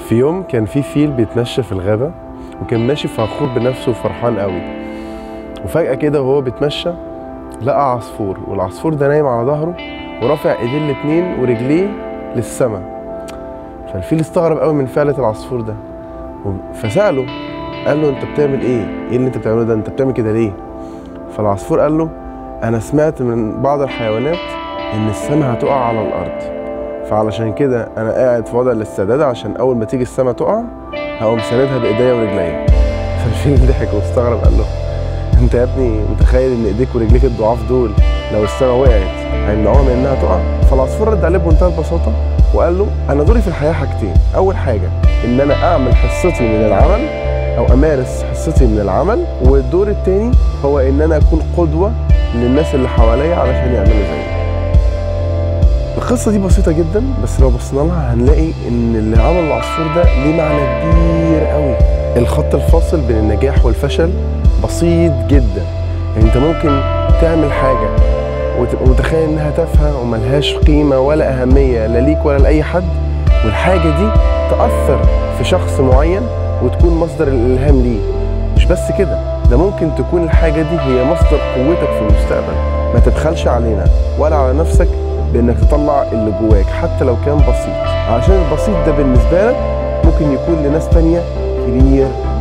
في يوم كان في فيل بيتمشى في الغابة وكان ماشي فخور بنفسه وفرحان قوي وفجأة كده وهو بيتمشى لقى عصفور والعصفور ده نايم على ظهره ورافع ايديه الاتنين ورجليه للسما فالفيل استغرب قوي من فعلة العصفور ده فسأله قال له انت بتعمل ايه؟ ايه اللي انت بتعمله ده؟ انت بتعمل كده ليه؟ فالعصفور قال له انا سمعت من بعض الحيوانات ان السما هتقع على الارض فعلشان كده انا قاعد في وضع الاستعداد عشان اول ما تيجي السما تقع هقوم ساندها بايديا ورجليا فالفيل ضحك واستغرب قال له انت يا ابني متخيل ان ايديك ورجليك الضعاف دول لو السما وقعت هيمنعوها من انها تقع فالعصفور رد عليه بمنتهى البساطه وقال له انا دوري في الحياه حاجتين اول حاجه ان انا اعمل حصتي من العمل او امارس حصتي من العمل والدور التاني هو ان انا اكون قدوه للناس اللي حواليا علشان يعملوا زيي القصه دي بسيطه جدا بس لو بصينا لها هنلاقي ان اللي عمل العصفور ده ليه معنى كبير قوي الخط الفاصل بين النجاح والفشل بسيط جدا يعني انت ممكن تعمل حاجه وتبقى متخيل انها تافهه وملهاش قيمه ولا اهميه لا ليك ولا لاي حد والحاجه دي تاثر في شخص معين وتكون مصدر الالهام ليه مش بس كده ده ممكن تكون الحاجه دي هي مصدر قوتك في المستقبل ما تبخلش علينا ولا على نفسك بانك تطلع اللي جواك حتى لو كان بسيط علشان البسيط ده بالنسبه لك ممكن يكون لناس تانية كبير